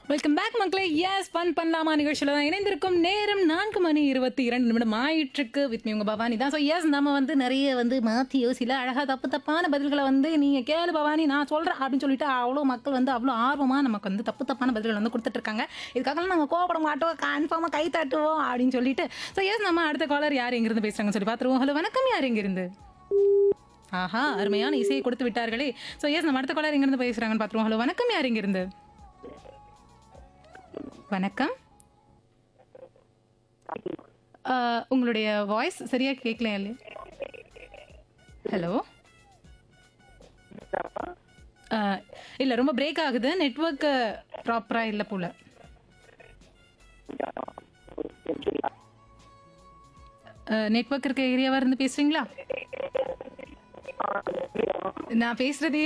welcome back மக்களே yes fun பண்ணலாமா நிகழ்ச்சியில் தான் இணைந்திருக்கும் நேரம் நான்கு மணி இருபத்தி இரண்டு நிமிடம் ஆயிற்றுக்கு வித் உங்க பவானி தான் ஸோ எஸ் நம்ம வந்து நிறைய வந்து மாற்றி யோசில அழகாக தப்பு தப்பான பதில்களை வந்து நீங்கள் கேளு பவானி நான் சொல்கிறேன் அப்படின்னு சொல்லிட்டு அவ்வளோ மக்கள் வந்து அவ்வளோ ஆர்வமாக நமக்கு வந்து தப்பு தப்பான பதில்கள் வந்து கொடுத்துட்டு இருக்காங்க இதுக்காகலாம் நாங்கள் கோவப்பட மாட்டோம் கன்ஃபார்மாக கை தட்டுவோம் அப்படின்னு சொல்லிட்டு ஸோ எஸ் நம்ம அடுத்த காலர் யார் எங்கிருந்து பேசுகிறாங்கன்னு சொல்லி பார்த்துருவோம் ஹலோ வணக்கம் யார் எங்கிருந்து ஆஹா அருமையான இசையை கொடுத்து விட்டார்களே ஸோ எஸ் நம்ம அடுத்த காலர் எங்கிருந்து பேசுகிறாங்கன்னு பார்த்துருவோம் ஹலோ வணக்கம் யார் எங்கிருந்து வணக்கம் ஆஹ், உங்களுடைய வாய்ஸ் சரியா கேட்கல இல்லையா ஹலோ இல்லை ரொம்ப பிரேக் ஆகுது நெட்ஒர்க் ப்ராப்பராக இல்லை போல நெட்ஒர்க் இருக்க ஏரியாவா இருந்து பேசுறீங்களா நான் பேசுறதே